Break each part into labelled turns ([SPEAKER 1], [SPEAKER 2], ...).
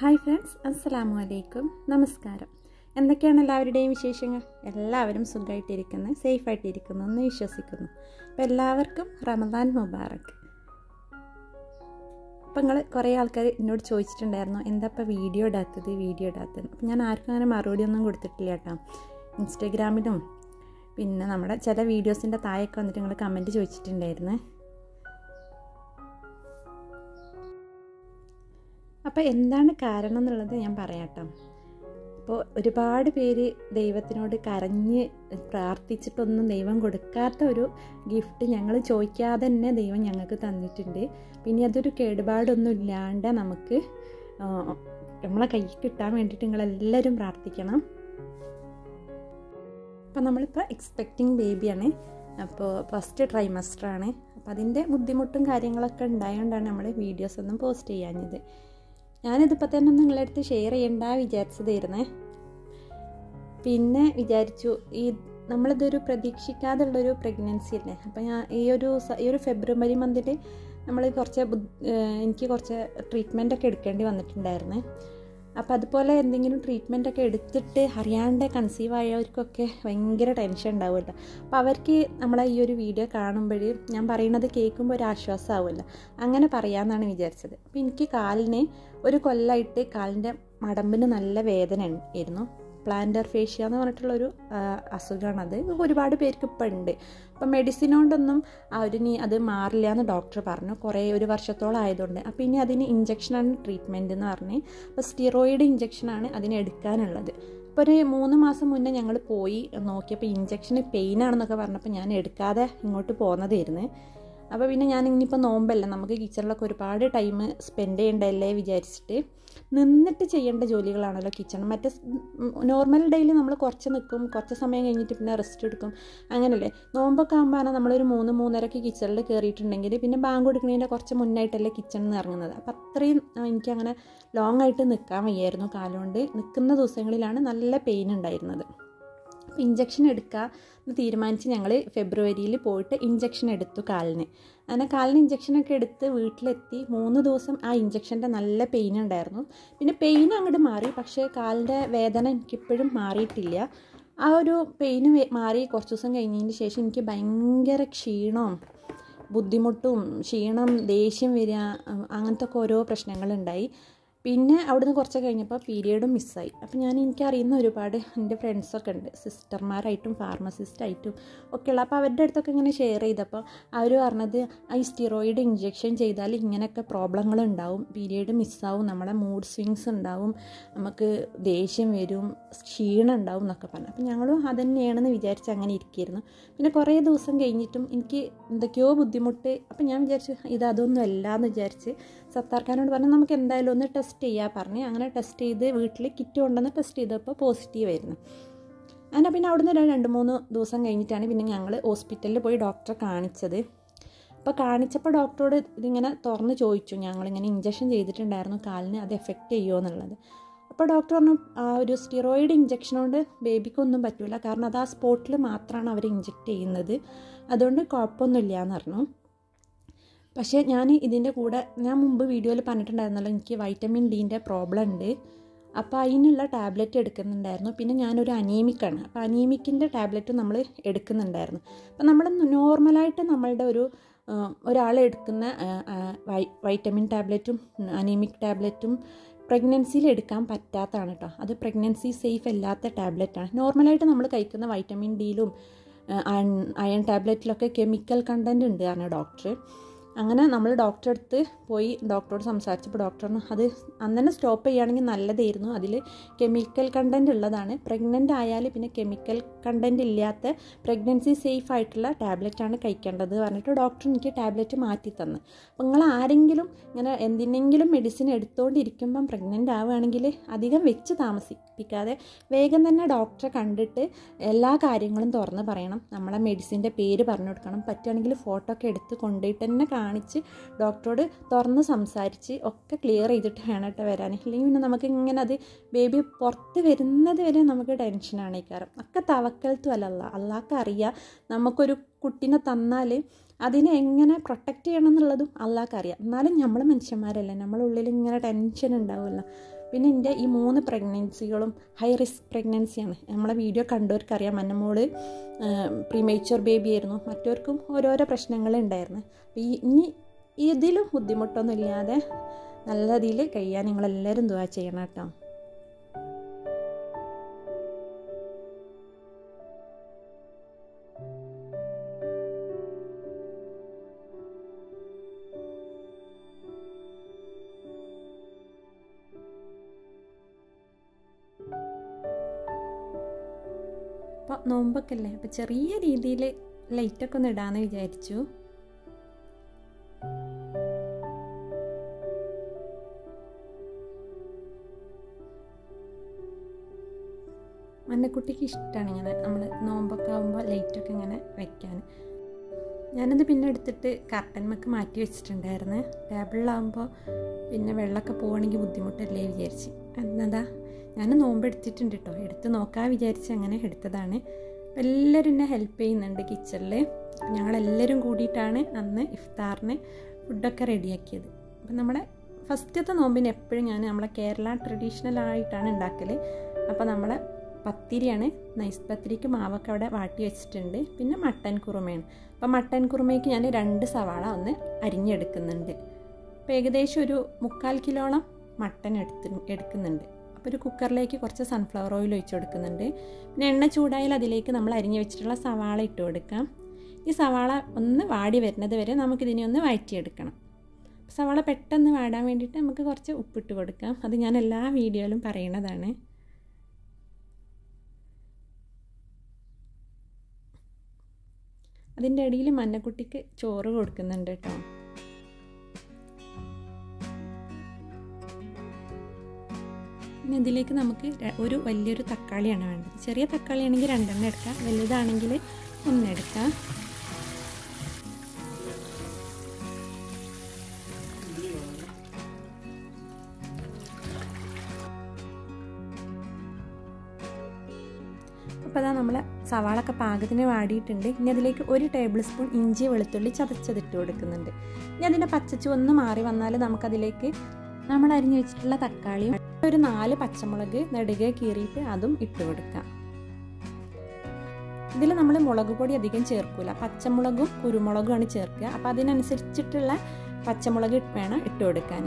[SPEAKER 1] hi friends അസ്സലാമു അലൈക്കും നമസ്കാരം എന്തൊക്കെയാണ് എല്ലാവരുടെയും വിശേഷങ്ങൾ എല്ലാവരും സുഖമായിട്ടിരിക്കുന്നു സേഫായിട്ടിരിക്കുന്നു എന്ന് വിശ്വസിക്കുന്നു അപ്പോൾ എല്ലാവർക്കും റമദാൻ മുബാറക്ക് അപ്പം നിങ്ങൾ കുറേ ആൾക്കാർ എന്നോട് ചോദിച്ചിട്ടുണ്ടായിരുന്നു എന്താ ഇപ്പോൾ വീഡിയോ ഇടാത്തത് വീഡിയോ ഇടാത്തത് അപ്പം ഞാൻ ആർക്കും അങ്ങനെ മറുപടി ഒന്നും കൊടുത്തിട്ടില്ല കേട്ടോ ഇൻസ്റ്റഗ്രാമിലും പിന്നെ നമ്മുടെ ചില വീഡിയോസിൻ്റെ താഴെയൊക്കെ വന്നിട്ട് നിങ്ങൾ കമൻറ്റ് ചോദിച്ചിട്ടുണ്ടായിരുന്നു അപ്പോൾ എന്താണ് കാരണം എന്നുള്ളത് ഞാൻ പറയാം കേട്ടോ അപ്പോൾ ഒരുപാട് പേര് ദൈവത്തിനോട് കരഞ്ഞ് പ്രാർത്ഥിച്ചിട്ടൊന്നും ദൈവം കൊടുക്കാത്ത ഒരു ഗിഫ്റ്റ് ഞങ്ങൾ ചോദിക്കാതെ തന്നെ ദൈവം ഞങ്ങൾക്ക് തന്നിട്ടുണ്ട് പിന്നെ അതൊരു കേടുപാടൊന്നും ഇല്ലാണ്ട് നമുക്ക് നമ്മളെ കൈ കിട്ടാൻ വേണ്ടിയിട്ട് നിങ്ങളെല്ലാവരും പ്രാർത്ഥിക്കണം അപ്പോൾ നമ്മളിപ്പോൾ എക്സ്പെക്റ്റിംഗ് ബേബിയാണ് അപ്പോൾ ഫസ്റ്റ് ട്രൈമസ്റ്ററാണ് അപ്പോൾ അതിൻ്റെ ബുദ്ധിമുട്ടും കാര്യങ്ങളൊക്കെ ഉണ്ടായതുകൊണ്ടാണ് നമ്മൾ വീഡിയോസ് ഒന്നും പോസ്റ്റ് ചെയ്യാഞ്ഞത് ഞാനിതിപ്പോൾ തന്നെ നിങ്ങളുടെ അടുത്ത് ഷെയർ ചെയ്യണ്ട വിചാരിച്ചതായിരുന്നേ പിന്നെ വിചാരിച്ചു ഈ നമ്മളിതൊരു പ്രതീക്ഷിക്കാതുള്ളൊരു പ്രഗ്നൻസി അല്ലേ അപ്പോൾ ഞാൻ ഈ ഒരു ഈ ഒരു ഫെബ്രുവരി മന്തിൽ നമ്മൾ കുറച്ച് എനിക്ക് കുറച്ച് ട്രീറ്റ്മെൻ്റ് ഒക്കെ എടുക്കേണ്ടി വന്നിട്ടുണ്ടായിരുന്നേ അപ്പോൾ അതുപോലെ എന്തെങ്കിലും ട്രീറ്റ്മെൻ്റ് ഒക്കെ എടുത്തിട്ട് അറിയാണ്ട് കൺസീവ് ആയവർക്കൊക്കെ ഭയങ്കര ടെൻഷൻ ഉണ്ടാവുമല്ലോ അപ്പോൾ അവർക്ക് നമ്മളെ ഈ ഒരു വീഡിയോ കാണുമ്പോൾ ഞാൻ പറയുന്നത് കേൾക്കുമ്പോൾ ഒരു ആശ്വാസമാവുമല്ലോ അങ്ങനെ പറയാമെന്നാണ് വിചാരിച്ചത് അപ്പോൾ എനിക്ക് കാലിന് ഒരു കൊല്ലമായിട്ട് കാലിൻ്റെ മടമ്പിന് നല്ല വേദന ആയിരുന്നു പ്ലാന്റർ ഫേഷ്യ എന്ന് പറഞ്ഞിട്ടുള്ളൊരു അസുഖമാണത് ഒരുപാട് പേർക്ക് ഇപ്പം ഉണ്ട് അപ്പം മെഡിസിൻ കൊണ്ടൊന്നും അവരിനി അത് മാറില്ല എന്ന് ഡോക്ടർ പറഞ്ഞു കുറേ ഒരു വർഷത്തോളം ആയതുകൊണ്ട് അപ്പോൾ ഇനി അതിന് ഇഞ്ചക്ഷനാണ് ട്രീറ്റ്മെൻറ്റ് എന്ന് പറഞ്ഞ് അപ്പോൾ സ്റ്റിറോയിഡ് ഇഞ്ചക്ഷനാണ് അതിന് എടുക്കാനുള്ളത് ഇപ്പോൾ ഒരു മൂന്ന് മാസം മുന്നേ ഞങ്ങൾ പോയി നോക്കിയപ്പോൾ ഇഞ്ചക്ഷന് പെയിനാണെന്നൊക്കെ പറഞ്ഞപ്പോൾ ഞാൻ എടുക്കാതെ ഇങ്ങോട്ട് പോകുന്നതായിരുന്നു അപ്പോൾ പിന്നെ ഞാൻ ഇനിയിപ്പോൾ നോമ്പല്ല നമുക്ക് കിച്ചണിലൊക്കെ ഒരുപാട് ടൈം സ്പെൻഡ് ചെയ്യേണ്ടല്ലേ വിചാരിച്ചിട്ട് നിന്നിട്ട് ചെയ്യേണ്ട ജോലികളാണല്ലോ കിച്ചൺ മറ്റേ നോർമൽ ഡേയിൽ നമ്മൾ കുറച്ച് നിൽക്കും കുറച്ച് സമയം കഴിഞ്ഞിട്ട് പിന്നെ റെസ്റ്റ് എടുക്കും അങ്ങനല്ലേ നോമ്പൊക്കെ ആകുമ്പോൾ നമ്മളൊരു മൂന്ന് മൂന്നരക്ക് കിച്ചണിൽ കയറിയിട്ടുണ്ടെങ്കിൽ പിന്നെ ബാങ്ക് കൊടുക്കുന്നതിൻ്റെ കുറച്ച് മുന്നായിട്ടല്ലേ കിച്ചണിൽ നിന്ന് ഇറങ്ങുന്നത് അപ്പം അത്രയും എനിക്കങ്ങനെ ലോങ് ആയിട്ട് നിൽക്കാൻ വയ്യായിരുന്നു കാലുകൊണ്ട് നിൽക്കുന്ന ദിവസങ്ങളിലാണ് നല്ല പെയിൻ ഉണ്ടായിരുന്നത് അപ്പോൾ ഇഞ്ചക്ഷൻ എടുക്കുക എന്ന് തീരുമാനിച്ച് ഞങ്ങൾ ഫെബ്രുവരിയിൽ പോയിട്ട് ഇഞ്ചക്ഷൻ എടുത്തു കാലിന് അങ്ങനെ കാലിന് ഇഞ്ചക്ഷനൊക്കെ എടുത്ത് വീട്ടിലെത്തി മൂന്ന് ദിവസം ആ ഇഞ്ചക്ഷൻ്റെ നല്ല പെയിൻ ഉണ്ടായിരുന്നു പിന്നെ പെയിൻ അങ്ങോട്ട് മാറി പക്ഷേ കാലിൻ്റെ വേദന എനിക്കിപ്പോഴും മാറിയിട്ടില്ല ആ ഒരു പെയിന് മാറി കുറച്ച് ദിവസം കഴിഞ്ഞതിന് ശേഷം എനിക്ക് ഭയങ്കര ക്ഷീണവും ബുദ്ധിമുട്ടും ക്ഷീണം ദേഷ്യം വരിക അങ്ങനത്തെ ഒക്കെ ഓരോ പ്രശ്നങ്ങളുണ്ടായി പിന്നെ അവിടുന്ന് കുറച്ച് കഴിഞ്ഞപ്പോൾ പീരിയഡും മിസ്സായി അപ്പോൾ ഞാൻ എനിക്കറിയുന്ന ഒരുപാട് എൻ്റെ ഫ്രണ്ട്സൊക്കെ ഉണ്ട് സിസ്റ്റർമാരായിട്ടും ഫാർമസിസ്റ്റായിട്ടും ഒക്കെയുള്ള അപ്പോൾ അവരുടെ അടുത്തൊക്കെ ഇങ്ങനെ ഷെയർ ചെയ്തപ്പോൾ അവർ പറഞ്ഞത് ഈ സ്റ്റിറോയിഡ് ഇഞ്ചെക്ഷൻ ചെയ്താൽ ഇങ്ങനെയൊക്കെ പ്രോബ്ലങ്ങൾ ഉണ്ടാവും പീരിയഡ് മിസ്സാവും നമ്മളെ മൂഡ് സ്വിങ്സ് ഉണ്ടാവും നമുക്ക് ദേഷ്യം വരും ക്ഷീണം ഉണ്ടാവും എന്നൊക്കെ പറഞ്ഞു അപ്പോൾ ഞങ്ങളും അതുതന്നെയാണെന്ന് വിചാരിച്ച് അങ്ങനെ ഇരിക്കുകയായിരുന്നു പിന്നെ കുറേ ദിവസം കഴിഞ്ഞിട്ടും എനിക്ക് എന്തൊക്കെയോ ബുദ്ധിമുട്ട് അപ്പോൾ ഞാൻ വിചാരിച്ചു ഇത് അതൊന്നും അല്ല എന്ന് വിചാരിച്ച് സത്താർക്കാനോട് പറഞ്ഞു നമുക്ക് എന്തായാലും ഒന്ന് ടെസ്റ്റ് ചെയ്യാൻ പറഞ്ഞ് അങ്ങനെ ടെസ്റ്റ് ചെയ്ത് വീട്ടിൽ കിറ്റ് കൊണ്ടുവന്ന് ടെസ്റ്റ് ചെയ്തപ്പോൾ പോസിറ്റീവ് ആയിരുന്നു അങ്ങനെ പിന്നെ അവിടുന്ന് രണ്ട് മൂന്ന് ദിവസം കഴിഞ്ഞിട്ടാണ് പിന്നെ ഞങ്ങൾ ഹോസ്പിറ്റലിൽ പോയി ഡോക്ടറെ കാണിച്ചത് അപ്പോൾ കാണിച്ചപ്പോൾ ഡോക്ടറോട് ഇതിങ്ങനെ തുറന്ന് ചോദിച്ചു ഞങ്ങളിങ്ങനെ ഇഞ്ചക്ഷൻ ചെയ്തിട്ടുണ്ടായിരുന്നു കാലിന് അത് എഫക്റ്റ് ചെയ്യുമോ എന്നുള്ളത് അപ്പോൾ ഡോക്ടർ പറഞ്ഞു ആ ഒരു സ്റ്റിറോയിഡ് ഇഞ്ചക്ഷൻ കൊണ്ട് ബേബിക്കൊന്നും പറ്റില്ല കാരണം അത് ആ സ്പോട്ടിൽ മാത്രമാണ് അവർ ഇഞ്ചെക്റ്റ് ചെയ്യുന്നത് അതുകൊണ്ട് കുഴപ്പമൊന്നുമില്ല എന്ന് പറഞ്ഞു പക്ഷേ ഞാൻ ഇതിൻ്റെ കൂടെ ഞാൻ മുമ്പ് വീഡിയോയിൽ പറഞ്ഞിട്ടുണ്ടായിരുന്നല്ലോ എനിക്ക് വൈറ്റമിൻ ഡീൻ്റെ പ്രോബ്ലം ഉണ്ട് അപ്പോൾ അതിനുള്ള ടാബ്ലറ്റ് എടുക്കുന്നുണ്ടായിരുന്നു പിന്നെ ഞാനൊരു അനീമിക്കാണ് അപ്പോൾ അനീമിക്കിൻ്റെ ടാബ്ലറ്റ് നമ്മൾ എടുക്കുന്നുണ്ടായിരുന്നു അപ്പോൾ നമ്മൾ നോർമലായിട്ട് നമ്മളുടെ ഒരു ഒരാൾ എടുക്കുന്ന വൈറ്റമിൻ ടാബ്ലറ്റും അനീമിക് ടാബ്ലറ്റും പ്രഗ്നൻസിയിൽ എടുക്കാൻ പറ്റാത്തതാണ് കേട്ടോ അത് പ്രഗ്നൻസി സേഫ് അല്ലാത്ത ടാബ്ലറ്റാണ് നോർമലായിട്ട് നമ്മൾ കഴിക്കുന്ന വൈറ്റമിൻ ഡിയിലും അയൺ ടാബ്ലറ്റിലൊക്കെ കെമിക്കൽ കണ്ടൻറ്റ് ഉണ്ട് ആണ് ഡോക്ടർ അങ്ങനെ നമ്മൾ ഡോക്ടറെ അടുത്ത് പോയി ഡോക്ടറോട് സംസാരിച്ചപ്പോൾ ഡോക്ടർ അത് അന്ന് തന്നെ സ്റ്റോപ്പ് ചെയ്യുകയാണെങ്കിൽ നല്ലതായിരുന്നു അതിൽ കെമിക്കൽ കണ്ടൻറ്റ് ഉള്ളതാണ് പ്രഗ്നൻ്റ് ആയാൽ പിന്നെ കെമിക്കൽ കണ്ടൻറ്റ് ഇല്ലാത്ത പ്രഗ്നൻസി സേഫ് ആയിട്ടുള്ള ടാബ്ലറ്റാണ് കഴിക്കേണ്ടത് പറഞ്ഞിട്ട് ഡോക്ടർ എനിക്ക് ടാബ്ലറ്റ് മാറ്റി തന്നു അപ്പോൾ നിങ്ങൾ ആരെങ്കിലും ഇങ്ങനെ എന്തിനെങ്കിലും മെഡിസിൻ എടുത്തുകൊണ്ടിരിക്കുമ്പം പ്രഗ്നൻ്റ് ആവുകയാണെങ്കിൽ അധികം വെച്ച് താമസിപ്പിക്കാതെ വേഗം തന്നെ ഡോക്ടറെ കണ്ടിട്ട് എല്ലാ കാര്യങ്ങളും തുറന്ന് പറയണം നമ്മളെ മെഡിസിൻ്റെ പേര് പറഞ്ഞു കൊടുക്കണം പറ്റുകയാണെങ്കിൽ ഫോട്ടോ ഒക്കെ എടുത്ത് കൊണ്ടുപോയിട്ട് തന്നെ കാണിച്ച് ഡോക്ടറോട് തുറന്ന് സംസാരിച്ച് ഒക്കെ ക്ലിയർ ചെയ്തിട്ട് വേണം കേട്ടോ വരാൻ ഇല്ലെങ്കിൽ പിന്നെ നമുക്ക് ഇങ്ങനെ അത് ബേബി പുറത്ത് വരുന്നത് വരെ നമുക്ക് ടെൻഷനാണ് ഈ കാരണം ഒക്കെ തവക്കൽത്തു അല്ല അള്ളാഹ്ക്ക് അറിയാം നമുക്കൊരു കുട്ടീനെ തന്നാൽ അതിനെ എങ്ങനെ പ്രൊട്ടക്റ്റ് ചെയ്യണം എന്നുള്ളതും അള്ളാഹ്ക്ക് അറിയാം എന്നാലും നമ്മൾ മനുഷ്യന്മാരല്ലേ നമ്മളുള്ളിൽ ഇങ്ങനെ ടെൻഷൻ ഉണ്ടാവുമല്ലോ പിന്നെ എൻ്റെ ഈ മൂന്ന് പ്രഗ്നൻസികളും ഹൈ റിസ്ക് പ്രഗ്നൻസിയാണ് നമ്മളെ വീഡിയോ കണ്ടവർക്കറിയാം മന്നമോള് പ്രീമേച്ചർ ബേബി ആയിരുന്നു മറ്റവർക്കും ഓരോരോ പ്രശ്നങ്ങൾ ഉണ്ടായിരുന്നു അപ്പോൾ ഈ ഇനി ഇതിലും ബുദ്ധിമുട്ടൊന്നും ഇല്ലാതെ നല്ല രീതിയിൽ കഴിയാൻ നിങ്ങളെല്ലാവരും ദുവാ ചെയ്യണം കേട്ടോ അപ്പോൾ നോമ്പൊക്കെ അല്ലേ അപ്പോൾ ചെറിയ രീതിയിൽ ലൈറ്റൊക്കെ ഒന്ന് ഇടാമെന്ന് വിചാരിച്ചു മന്നക്കുട്ടിക്ക് ഇഷ്ടമാണ് ഇങ്ങനെ നമ്മൾ നോമ്പൊക്കെ ആകുമ്പോൾ ലൈറ്റൊക്കെ ഇങ്ങനെ വെക്കാൻ ഞാനത് പിന്നെ എടുത്തിട്ട് കർട്ടൻമൊക്കെ മാറ്റി വെച്ചിട്ടുണ്ടായിരുന്നു ടേബിളിലാകുമ്പോൾ പിന്നെ വെള്ളമൊക്കെ പോവുകയാണെങ്കിൽ ബുദ്ധിമുട്ടല്ലേ വിചാരിച്ച് എന്നതാ ഞാൻ നോമ്പ് എടുത്തിട്ടുണ്ട് കേട്ടോ എടുത്ത് നോക്കാൻ വിചാരിച്ച് അങ്ങനെ എടുത്തതാണ് എല്ലാവരും എന്നെ ഹെൽപ്പ് ചെയ്യുന്നുണ്ട് കിച്ചണിൽ ഞങ്ങളെല്ലാവരും കൂടിയിട്ടാണ് അന്ന് ഇഫ്താറിന് ഫുഡൊക്കെ റെഡിയാക്കിയത് അപ്പം നമ്മുടെ ഫസ്റ്റത്തെ നോമ്പിന് എപ്പോഴും ഞാൻ നമ്മളെ കേരള ട്രഡീഷണൽ ആയിട്ടാണ് ഉണ്ടാക്കൽ അപ്പോൾ നമ്മളെ പത്തിരിയാണ് നൈസ് പത്തിരിക്ക് മാവൊക്കെ അവിടെ വാട്ടി വെച്ചിട്ടുണ്ട് പിന്നെ മട്ടൻ കുറുമയാണ് അപ്പോൾ മട്ടൻ കുറുമയ്ക്ക് ഞാൻ രണ്ട് സവാള ഒന്ന് അരിഞ്ഞെടുക്കുന്നുണ്ട് അപ്പോൾ ഏകദേശം ഒരു മുക്കാൽ കിലോളം മട്ടൻ എടുത്ത് എടുക്കുന്നുണ്ട് അപ്പോൾ ഒരു കുക്കറിലേക്ക് കുറച്ച് സൺഫ്ലവർ ഓയിൽ ഒഴിച്ച് കൊടുക്കുന്നുണ്ട് പിന്നെ എണ്ണ ചൂടായാൽ അതിലേക്ക് നമ്മൾ അരിഞ്ഞ് വെച്ചിട്ടുള്ള സവാള ഇട്ട് കൊടുക്കാം ഈ സവാള ഒന്ന് വാടി വരുന്നത് വരെ നമുക്കിതിനെ ഒന്ന് വഴറ്റിയെടുക്കണം സവാള പെട്ടെന്ന് വാടാൻ വേണ്ടിയിട്ട് നമുക്ക് കുറച്ച് ഉപ്പിട്ട് കൊടുക്കാം അത് ഞാൻ എല്ലാ വീഡിയോയിലും പറയണതാണ് അതിൻ്റെ ഇടയിൽ മഞ്ഞക്കുട്ടിക്ക് ചോറ് കൊടുക്കുന്നുണ്ട് കേട്ടോ പിന്നെ ഇതിലേക്ക് നമുക്ക് ഒരു വലിയൊരു തക്കാളിയാണ് വേണ്ടത് ചെറിയ തക്കാളി ആണെങ്കിൽ രണ്ടെണ്ണം എടുക്കാം വലുതാണെങ്കിൽ ഒന്നെടുക്കാം അപ്പോൾ അതാ നമ്മൾ സവാളൊക്കെ പാകത്തിന് വാടിയിട്ടുണ്ട് ഇനി അതിലേക്ക് ഒരു ടേബിൾ സ്പൂൺ ഇഞ്ചി വെളുത്തുള്ളി ചതച്ചതിട്ട് കൊടുക്കുന്നുണ്ട് ഇനി അതിൻ്റെ പച്ചച്ചു ഒന്ന് മാറി വന്നാൽ നമുക്കതിലേക്ക് നമ്മൾ അരിഞ്ഞു വെച്ചിട്ടുള്ള തക്കാളിയും ഒരു നാല് പച്ചമുളക് നെടുകെ കീറിയിട്ട് അതും ഇട്ട് കൊടുക്കാം ഇതിൽ നമ്മൾ മുളക് പൊടി അധികം ചേർക്കില്ല പച്ചമുളകും കുരുമുളകുമാണ് ചേർക്കുക അപ്പോൾ അതിനനുസരിച്ചിട്ടുള്ള പച്ചമുളക് വേണം ഇട്ട് കൊടുക്കാൻ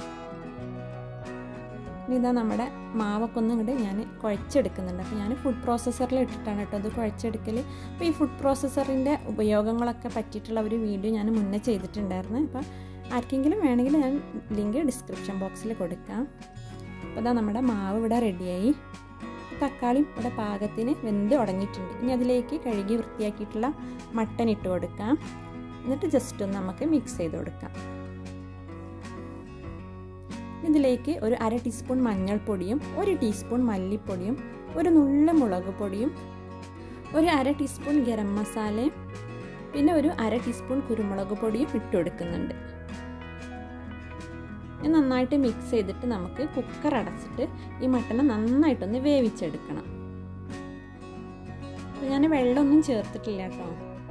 [SPEAKER 1] ഇതാ നമ്മുടെ മാവൊക്കെ ഒന്നും ഇങ്ങോട്ട് ഞാൻ കുഴച്ചെടുക്കുന്നുണ്ട് അപ്പോൾ ഞാൻ ഫുഡ് പ്രോസസ്സറിൽ ഇട്ടിട്ടാണ് കേട്ടോ അത് കുഴച്ചെടുക്കൽ അപ്പോൾ ഈ ഫുഡ് പ്രോസസ്സറിൻ്റെ ഉപയോഗങ്ങളൊക്കെ പറ്റിയിട്ടുള്ള ഒരു വീഡിയോ ഞാൻ മുന്നേ ചെയ്തിട്ടുണ്ടായിരുന്നു അപ്പോൾ ആർക്കെങ്കിലും വേണമെങ്കിൽ ഞാൻ ലിങ്ക് ഡിസ്ക്രിപ്ഷൻ ബോക്സിൽ കൊടുക്കാം അപ്പോൾ ഇതാ നമ്മുടെ മാവ് ഇവിടെ റെഡിയായി തക്കാളി ഇവിടെ പാകത്തിന് വെന്ത് ഉടങ്ങിയിട്ടുണ്ട് ഇനി അതിലേക്ക് കഴുകി വൃത്തിയാക്കിയിട്ടുള്ള മട്ടൻ ഇട്ട് കൊടുക്കാം എന്നിട്ട് ജസ്റ്റ് ഒന്ന് നമുക്ക് മിക്സ് ചെയ്ത് കൊടുക്കാം ഇതിലേക്ക് ഒരു അര ടീസ്പൂൺ മഞ്ഞൾപ്പൊടിയും ഒരു ടീസ്പൂൺ മല്ലിപ്പൊടിയും ഒരു നുള്ള മുളക് പൊടിയും ഒരു അര ടീസ്പൂൺ ഗരം മസാലയും പിന്നെ ഒരു അര ടീസ്പൂൺ കുരുമുളക് പൊടിയും ഇട്ട് കൊടുക്കുന്നുണ്ട് നന്നായിട്ട് മിക്സ് ചെയ്തിട്ട് നമുക്ക് കുക്കർ അടച്ചിട്ട് ഈ മട്ടനെ നന്നായിട്ടൊന്ന് വേവിച്ചെടുക്കണം ഞാൻ വെള്ളമൊന്നും ചേർത്തിട്ടില്ല കേട്ടോ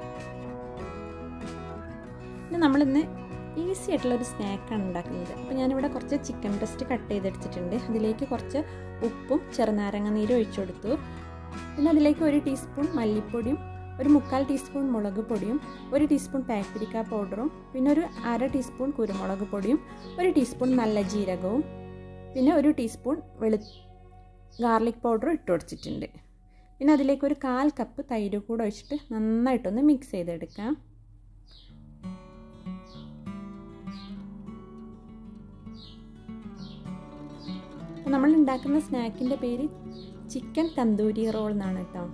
[SPEAKER 1] പിന്നെ നമ്മളിന്ന് ഈസി ആയിട്ടുള്ള ഒരു സ്നാക്കാണ് ഉണ്ടാക്കുന്നത് അപ്പോൾ ഞാനിവിടെ കുറച്ച് ചിക്കൻ ബ്രസ്റ്റ് കട്ട് ചെയ്തെടുത്തിട്ടുണ്ട് അതിലേക്ക് കുറച്ച് ഉപ്പും ചെറുനാരങ്ങ നീരും ഒഴിച്ചു കൊടുത്തു പിന്നെ അതിലേക്ക് ഒരു ടീസ്പൂൺ മല്ലിപ്പൊടിയും ഒരു മുക്കാൽ ടീസ്പൂൺ മുളക് പൊടിയും ഒരു ടീസ്പൂൺ പാപ്രിക്ക പൗഡറും പിന്നെ ഒരു അര ടീസ്പൂൺ കുരുമുളക് പൊടിയും ഒരു ടീസ്പൂൺ നല്ല ജീരകവും പിന്നെ ഒരു ടീസ്പൂൺ വെളു ഗാർലിക് പൗഡറും ഇട്ട് കൊടുത്തിട്ടുണ്ട് പിന്നെ അതിലേക്ക് ഒരു കാൽ കപ്പ് തൈര് കൂടെ ഒഴിച്ചിട്ട് നന്നായിട്ടൊന്ന് മിക്സ് ചെയ്തെടുക്കാം നമ്മൾ ഉണ്ടാക്കുന്ന സ്നാക്കിൻ്റെ പേര് ചിക്കൻ തന്തൂരി റോൾ എന്നാണ് കേട്ടോ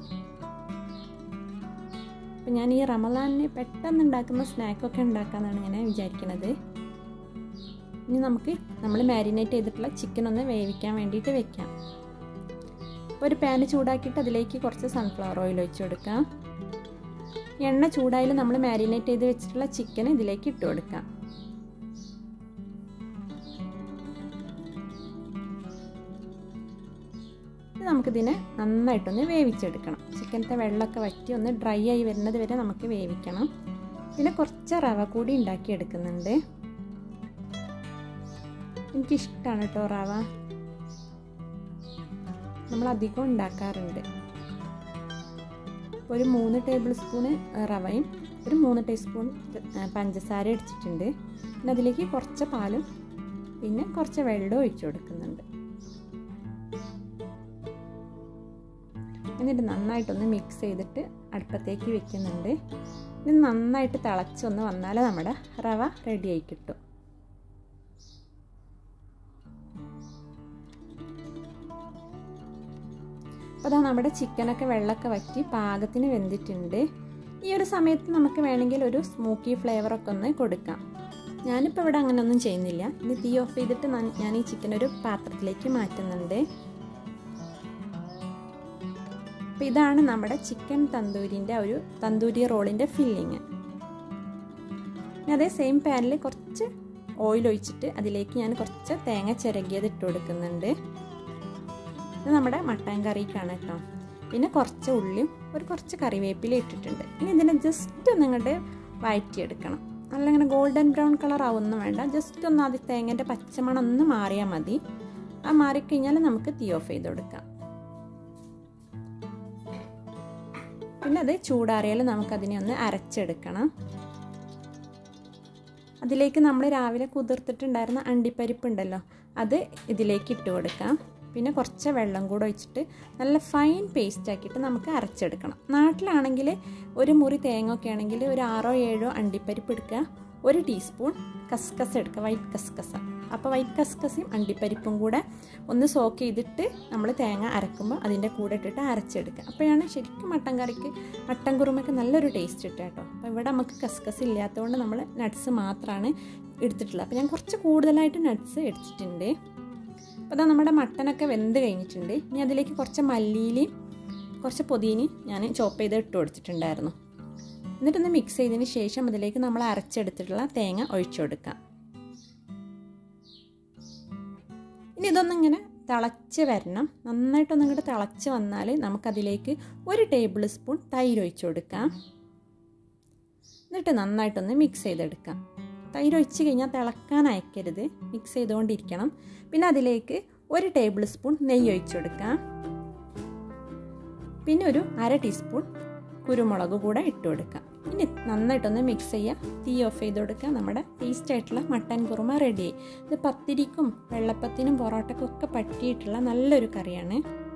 [SPEAKER 1] അപ്പം ഞാൻ ഈ റമദാനിന് പെട്ടെന്ന് ഉണ്ടാക്കുന്ന സ്നാക്കൊക്കെ ഉണ്ടാക്കാമെന്നാണ് ഞാൻ വിചാരിക്കുന്നത് ഇനി നമുക്ക് നമ്മൾ മാരിനേറ്റ് ചെയ്തിട്ടുള്ള ചിക്കൻ ഒന്ന് വേവിക്കാൻ വേണ്ടിയിട്ട് വെക്കാം ഒരു പാന് ചൂടാക്കിയിട്ട് അതിലേക്ക് കുറച്ച് സൺഫ്ലവർ ഓയിൽ ഒഴിച്ച് കൊടുക്കാം എണ്ണ ചൂടായാലും നമ്മൾ മാരിനേറ്റ് ചെയ്ത് വെച്ചിട്ടുള്ള ചിക്കൻ ഇതിലേക്ക് ഇട്ട് കൊടുക്കാം നമുക്കിതിനെ നന്നായിട്ടൊന്ന് വേവിച്ചെടുക്കണം ചിക്കനത്തെ വെള്ളമൊക്കെ വറ്റി ഒന്ന് ഡ്രൈ ആയി വരുന്നത് വരെ നമുക്ക് വേവിക്കണം പിന്നെ കുറച്ച് റവ കൂടി ഉണ്ടാക്കിയെടുക്കുന്നുണ്ട് എനിക്കിഷ്ടമാണ് കേട്ടോ റവ നമ്മൾ അധികം ഉണ്ടാക്കാറുണ്ട് ഒരു മൂന്ന് ടേബിൾ സ്പൂണ് റവയും ഒരു മൂന്ന് ടീസ്പൂൺ പഞ്ചസാര അടിച്ചിട്ടുണ്ട് പിന്നെ അതിലേക്ക് കുറച്ച് പാലും പിന്നെ കുറച്ച് വെള്ളം ഒഴിച്ചു കൊടുക്കുന്നുണ്ട് എന്നിട്ട് നന്നായിട്ടൊന്ന് മിക്സ് ചെയ്തിട്ട് അടുപ്പത്തേക്ക് വെക്കുന്നുണ്ട് ഇത് നന്നായിട്ട് തിളച്ചൊന്ന് വന്നാൽ നമ്മുടെ റവ റെഡിയായി കിട്ടും അപ്പോൾ അതാ നമ്മുടെ ചിക്കനൊക്കെ വെള്ളമൊക്കെ വറ്റി പാകത്തിന് വെന്തിട്ടുണ്ട് ഈ ഒരു സമയത്ത് നമുക്ക് വേണമെങ്കിൽ ഒരു സ്മോക്കി ഫ്ലേവറൊക്കെ ഒന്ന് കൊടുക്കാം ഞാനിപ്പോൾ ഇവിടെ അങ്ങനെയൊന്നും ചെയ്യുന്നില്ല ഇനി തീ ഓഫ് ചെയ്തിട്ട് ഞാൻ ഈ ചിക്കൻ ഒരു പാത്രത്തിലേക്ക് മാറ്റുന്നുണ്ട് അപ്പോൾ ഇതാണ് നമ്മുടെ ചിക്കൻ തന്തൂരിൻ്റെ ഒരു തന്തൂരി റോളിൻ്റെ ഫില്ലിങ് അതേ സെയിം പാനിൽ കുറച്ച് ഓയിൽ ഒഴിച്ചിട്ട് അതിലേക്ക് ഞാൻ കുറച്ച് തേങ്ങ ചിരകിയത് ഇട്ട് കൊടുക്കുന്നുണ്ട് ഇത് നമ്മുടെ മട്ടൻ കറിക്കാണ് കേട്ടോ പിന്നെ കുറച്ച് ഉള്ളിയും ഒരു കുറച്ച് കറിവേപ്പില ഇട്ടിട്ടുണ്ട് ഇനി ഇതിനെ ജസ്റ്റ് ഒന്ന് ഇങ്ങോട്ട് വഴറ്റിയെടുക്കണം നല്ല ഇങ്ങനെ ഗോൾഡൻ ബ്രൗൺ കളർ ആവുമൊന്നും വേണ്ട ജസ്റ്റ് ഒന്ന് അത് തേങ്ങൻ്റെ പച്ചമണം ഒന്ന് മാറിയാൽ മതി ആ മാറിക്കഴിഞ്ഞാൽ നമുക്ക് തീ ഓഫ് ചെയ്ത് കൊടുക്കാം പിന്നെ അത് ചൂടാറിയാൽ നമുക്കതിനെ ഒന്ന് അരച്ചെടുക്കണം അതിലേക്ക് നമ്മൾ രാവിലെ കുതിർത്തിട്ടുണ്ടായിരുന്ന അണ്ടിപ്പരിപ്പ് ഉണ്ടല്ലോ അത് ഇതിലേക്ക് ഇട്ട് കൊടുക്കാം പിന്നെ കുറച്ച് വെള്ളം കൂടെ ഒഴിച്ചിട്ട് നല്ല ഫൈൻ പേസ്റ്റ് ആക്കിയിട്ട് നമുക്ക് അരച്ചെടുക്കണം നാട്ടിലാണെങ്കിൽ ഒരു മുറി തേങ്ങ ഒക്കെ ആണെങ്കിൽ ഒരു ആറോ ഏഴോ അണ്ടിപ്പരിപ്പ് എടുക്കുക ഒരു ടീസ്പൂൺ കസ്കസ് എടുക്കുക വൈറ്റ് കസ്കസ അപ്പോൾ വൈറ്റ് കസ്കസയും അണ്ടിപ്പരിപ്പും കൂടെ ഒന്ന് സോക്ക് ചെയ്തിട്ട് നമ്മൾ തേങ്ങ അരക്കുമ്പോൾ അതിൻ്റെ കൂടെ ഇട്ടിട്ട് അരച്ചെടുക്കുക അപ്പോഴാണ് ശരിക്കും മട്ടൻ കറിക്ക് മട്ടൻ കുറുമയ്ക്ക് നല്ലൊരു ടേസ്റ്റ് കിട്ടുക കേട്ടോ അപ്പോൾ ഇവിടെ നമുക്ക് കസ്കസ് ഇല്ലാത്തതുകൊണ്ട് നമ്മൾ നട്ട്സ് മാത്രമാണ് എടുത്തിട്ടുള്ളത് അപ്പോൾ ഞാൻ കുറച്ച് കൂടുതലായിട്ട് നട്ട്സ് എടുത്തിട്ടുണ്ട് അപ്പോൾ അതാ നമ്മുടെ മട്ടനൊക്കെ വെന്ത് കഴിഞ്ഞിട്ടുണ്ട് ഇനി അതിലേക്ക് കുറച്ച് മല്ലിയിലയും കുറച്ച് പൊതിനയും ഞാൻ ചോപ്പ് ചെയ്ത് ഇട്ട് കൊടുത്തിട്ടുണ്ടായിരുന്നു എന്നിട്ടൊന്ന് മിക്സ് ചെയ്തതിന് ശേഷം അതിലേക്ക് നമ്മൾ അരച്ചെടുത്തിട്ടുള്ള തേങ്ങ ഒഴിച്ചു കൊടുക്കാം ഇനി ഇതൊന്നിങ്ങനെ തിളച്ച് വരണം നന്നായിട്ടൊന്നും ഇങ്ങോട്ട് തിളച്ച് വന്നാൽ നമുക്കതിലേക്ക് ഒരു ടേബിൾ സ്പൂൺ തൈര് ഒഴിച്ചു കൊടുക്കാം എന്നിട്ട് നന്നായിട്ടൊന്ന് മിക്സ് ചെയ്തെടുക്കാം തൈര് ഒഴിച്ച് കഴിഞ്ഞാൽ തിളക്കാൻ അയക്കരുത് മിക്സ് ചെയ്തുകൊണ്ടിരിക്കണം പിന്നെ അതിലേക്ക് ഒരു ടേബിൾ സ്പൂൺ നെയ്യ് ഒഴിച്ചു കൊടുക്കാം പിന്നെ ഒരു അര ടീസ്പൂൺ കുരുമുളക് കൂടെ ഇട്ട് കൊടുക്കാം ഇനി നന്നായിട്ടൊന്ന് മിക്സ് ചെയ്യുക തീ ഓഫ് ചെയ്ത് കൊടുക്കുക നമ്മുടെ ടേസ്റ്റ് ആയിട്ടുള്ള മട്ടൻ കുറുമ റെഡിയായി ഇത് പത്തിരിക്കും വെള്ളപ്പത്തിനും പൊറോട്ടക്കും ഒക്കെ പറ്റിയിട്ടുള്ള നല്ലൊരു കറിയാണ്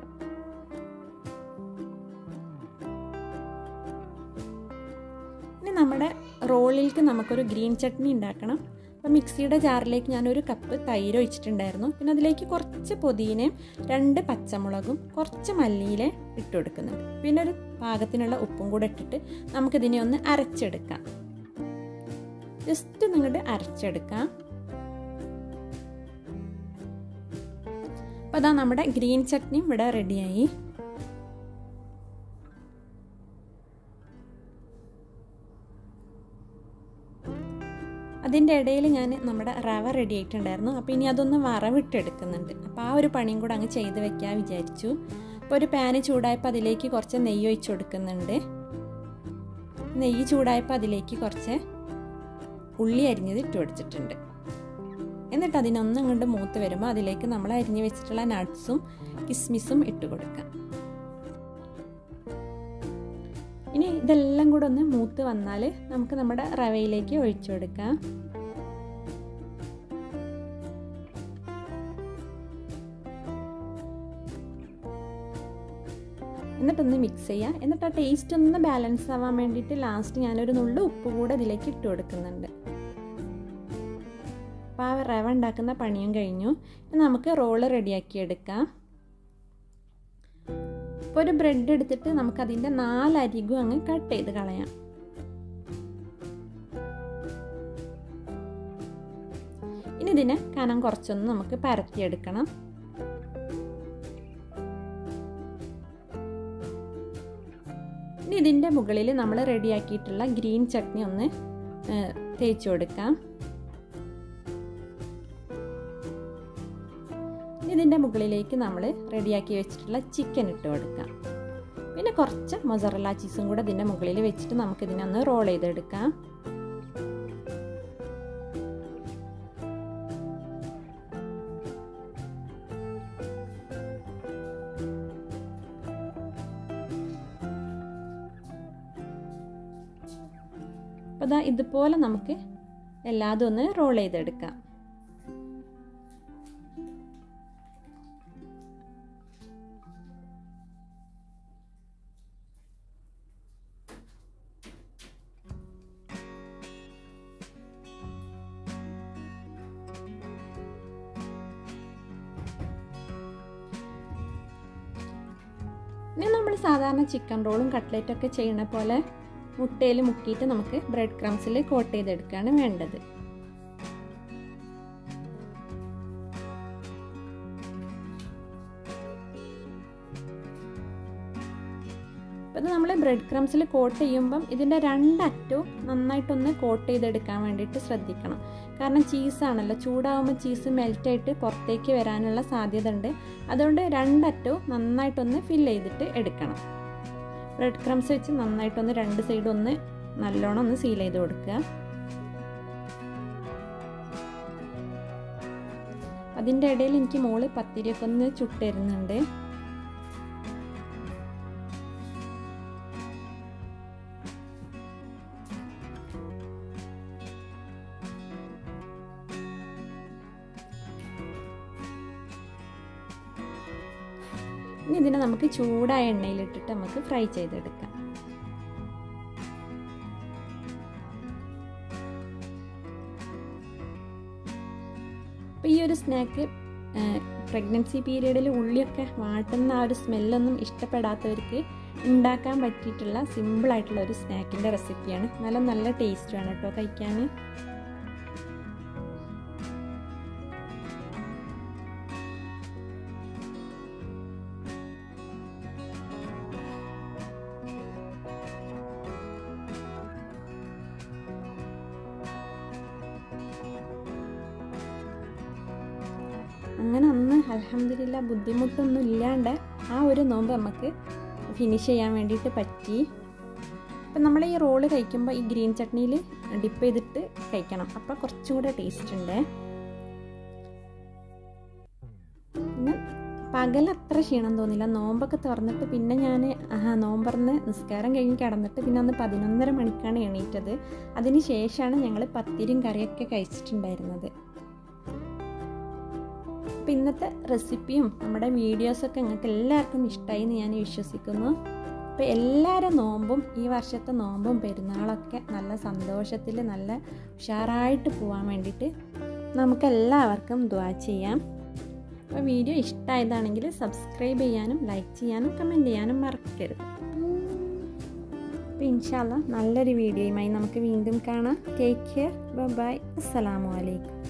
[SPEAKER 1] ഇനി നമ്മുടെ റോളിലേക്ക് നമുക്കൊരു ഗ്രീൻ ചട്നി ഉണ്ടാക്കണം അപ്പോൾ മിക്സിയുടെ ജാറിലേക്ക് ഞാനൊരു കപ്പ് തൈര് ഒഴിച്ചിട്ടുണ്ടായിരുന്നു പിന്നെ അതിലേക്ക് കുറച്ച് പുതിനയും രണ്ട് പച്ചമുളകും കുറച്ച് മല്ലിയില ഇട്ട് കൊടുക്കുന്നുണ്ട് പിന്നെ ഒരു പാകത്തിനുള്ള ഉപ്പും കൂടെ ഇട്ടിട്ട് നമുക്കിതിനെ ഒന്ന് അരച്ചെടുക്കാം ജസ്റ്റ് നിങ്ങളുടെ അരച്ചെടുക്കാം അപ്പോൾ അതാ നമ്മുടെ ഗ്രീൻ ചട്നി ഇവിടെ റെഡിയായി അതിൻ്റെ ഇടയിൽ ഞാൻ നമ്മുടെ റവ റെഡി ആയിട്ടുണ്ടായിരുന്നു അപ്പോൾ ഇനി അതൊന്ന് വറവിട്ടെടുക്കുന്നുണ്ട് അപ്പോൾ ആ ഒരു പണിയും കൂടെ അങ്ങ് ചെയ്ത് വെക്കാൻ വിചാരിച്ചു അപ്പോൾ ഒരു പാന് ചൂടായപ്പോൾ അതിലേക്ക് കുറച്ച് നെയ്യ് ഒഴിച്ചു കൊടുക്കുന്നുണ്ട് നെയ്യ് ചൂടായപ്പോൾ അതിലേക്ക് കുറച്ച് ഉള്ളി അരിഞ്ഞത് ഇട്ട് കൊടുത്തിട്ടുണ്ട് എന്നിട്ട് അതിനൊന്നും ഇങ്ങോട്ട് മൂത്ത് വരുമ്പോൾ അതിലേക്ക് നമ്മൾ അരിഞ്ഞ് വെച്ചിട്ടുള്ള നട്ട്സും കിസ്മിസും ഇട്ട് കൊടുക്കാം ഇനി ഇതെല്ലാം കൂടെ ഒന്ന് മൂത്ത് വന്നാൽ നമുക്ക് നമ്മുടെ റവയിലേക്ക് ഒഴിച്ചു കൊടുക്കാം എന്നിട്ടൊന്ന് മിക്സ് ചെയ്യുക എന്നിട്ട് ആ ടേസ്റ്റ് ഒന്ന് ബാലൻസ് ആവാൻ വേണ്ടിയിട്ട് ലാസ്റ്റ് ഞാനൊരു നുള്ളു ഉപ്പ് കൂടെ ഇതിലേക്ക് ഇട്ട് കൊടുക്കുന്നുണ്ട് അപ്പോൾ ആ റവ ഉണ്ടാക്കുന്ന പണിയും കഴിഞ്ഞു നമുക്ക് റോള് റെഡിയാക്കി എടുക്കാം ഇപ്പോൾ ഒരു ബ്രെഡ് എടുത്തിട്ട് നമുക്കതിൻ്റെ നാലരികും അങ്ങ് കട്ട് ചെയ്ത് കളയാം ഇനി ഇതിനെ കനം കുറച്ചൊന്ന് നമുക്ക് പരത്തിയെടുക്കണം ഇനി ഇതിൻ്റെ മുകളിൽ നമ്മൾ റെഡിയാക്കിയിട്ടുള്ള ഗ്രീൻ ചട്നി ഒന്ന് തേച്ച് കൊടുക്കാം ഇതിൻ്റെ മുകളിലേക്ക് നമ്മൾ റെഡിയാക്കി വെച്ചിട്ടുള്ള ചിക്കൻ ഇട്ട് കൊടുക്കാം പിന്നെ കുറച്ച് മൊസറല്ല ചീസും കൂടെ ഇതിൻ്റെ മുകളിൽ വെച്ചിട്ട് നമുക്കിതിനെ ഒന്ന് റോൾ ചെയ്തെടുക്കാം ഇതാ ഇതുപോലെ നമുക്ക് എല്ലാതും ഒന്ന് റോൾ ചെയ്തെടുക്കാം ഇനി നമ്മൾ സാധാരണ ചിക്കൻ റോളും കട്ട്ലറ്റൊക്കെ ചെയ്യണ പോലെ മുട്ടയിൽ മുക്കിയിട്ട് നമുക്ക് ബ്രെഡ് ക്രംസിൽ കോട്ട് ചെയ്തെടുക്കുകയാണ് വേണ്ടത് അപ്പോൾ ഇത് നമ്മൾ ബ്രെഡ് ക്രംസിൽ കോട്ട് ചെയ്യുമ്പം ഇതിൻ്റെ രണ്ടറ്റവും നന്നായിട്ടൊന്ന് കോട്ട് ചെയ്തെടുക്കാൻ വേണ്ടിയിട്ട് ശ്രദ്ധിക്കണം കാരണം ചീസാണല്ലോ ചൂടാവുമ്പോൾ ചീസ് മെൽറ്റായിട്ട് പുറത്തേക്ക് വരാനുള്ള സാധ്യത ഉണ്ട് അതുകൊണ്ട് രണ്ടറ്റവും നന്നായിട്ടൊന്ന് ഫില്ല് ചെയ്തിട്ട് എടുക്കണം ബ്രെഡ് ക്രംസ് വെച്ച് നന്നായിട്ടൊന്ന് രണ്ട് സൈഡും ഒന്ന് നല്ലോണം ഒന്ന് സീൽ ചെയ്ത് കൊടുക്കുക അതിൻ്റെ ഇടയിൽ എനിക്ക് മോള് പത്തിരിയൊക്കെ ഒന്ന് ചുട്ടിരുന്നുണ്ട് ഇനി ഇതിനെ നമുക്ക് ചൂടായ എണ്ണയിലിട്ടിട്ട് നമുക്ക് ഫ്രൈ ചെയ്തെടുക്കാം അപ്പോൾ ഈ ഒരു സ്നാക്ക് പ്രഗ്നൻസി പീരീഡിൽ ഉള്ളിയൊക്കെ വാട്ടുന്ന ആ ഒരു സ്മെല്ലൊന്നും ഇഷ്ടപ്പെടാത്തവർക്ക് ഉണ്ടാക്കാൻ പറ്റിയിട്ടുള്ള സിമ്പിളായിട്ടുള്ള ഒരു സ്നാക്കിൻ്റെ റെസിപ്പിയാണ് നല്ല നല്ല ടേസ്റ്റാണ് കേട്ടോ കഴിക്കാൻ അങ്ങനെ അന്ന് അലഹമില്ല ബുദ്ധിമുട്ടൊന്നും ഇല്ലാണ്ട് ആ ഒരു നോമ്പ് നമുക്ക് ഫിനിഷ് ചെയ്യാൻ വേണ്ടിയിട്ട് പറ്റി അപ്പം നമ്മൾ ഈ റോള് കഴിക്കുമ്പോൾ ഈ ഗ്രീൻ ചട്നിയിൽ ഡിപ്പ് ചെയ്തിട്ട് കഴിക്കണം അപ്പോൾ കുറച്ചും കൂടെ ടേസ്റ്റ് ഉണ്ട് പിന്നെ പകൽ അത്ര ക്ഷീണം തോന്നില്ല നോമ്പൊക്കെ തുറന്നിട്ട് പിന്നെ ഞാൻ നോമ്പറന്ന് നിസ്കാരം കഴിഞ്ഞ് കിടന്നിട്ട് പിന്നെ അന്ന് പതിനൊന്നര മണിക്കാണ് എണീറ്റത് അതിന് ശേഷമാണ് ഞങ്ങൾ പത്തിരിയും കറിയൊക്കെ കഴിച്ചിട്ടുണ്ടായിരുന്നത് അപ്പോൾ ഇന്നത്തെ റെസിപ്പിയും നമ്മുടെ വീഡിയോസൊക്കെ നിങ്ങൾക്ക് എല്ലാവർക്കും ഇഷ്ടമായി എന്ന് ഞാൻ വിശ്വസിക്കുന്നു അപ്പോൾ എല്ലാവരും നോമ്പും ഈ വർഷത്തെ നോമ്പും പെരുന്നാളൊക്കെ നല്ല സന്തോഷത്തിൽ നല്ല ഉഷാറായിട്ട് പോകാൻ വേണ്ടിയിട്ട് നമുക്ക് എല്ലാവർക്കും ദ്വാ ചെയ്യാം അപ്പോൾ വീഡിയോ ഇഷ്ടമായതാണെങ്കിൽ സബ്സ്ക്രൈബ് ചെയ്യാനും ലൈക്ക് ചെയ്യാനും കമൻറ്റ് ചെയ്യാനും മറക്കരുത് അപ്പോൾ ഇൻഷാല്ല നല്ലൊരു വീഡിയോയുമായി നമുക്ക് വീണ്ടും കാണാം ടേക്ക് കെയർ ബൈ അസ്സലാമു അലൈക്കും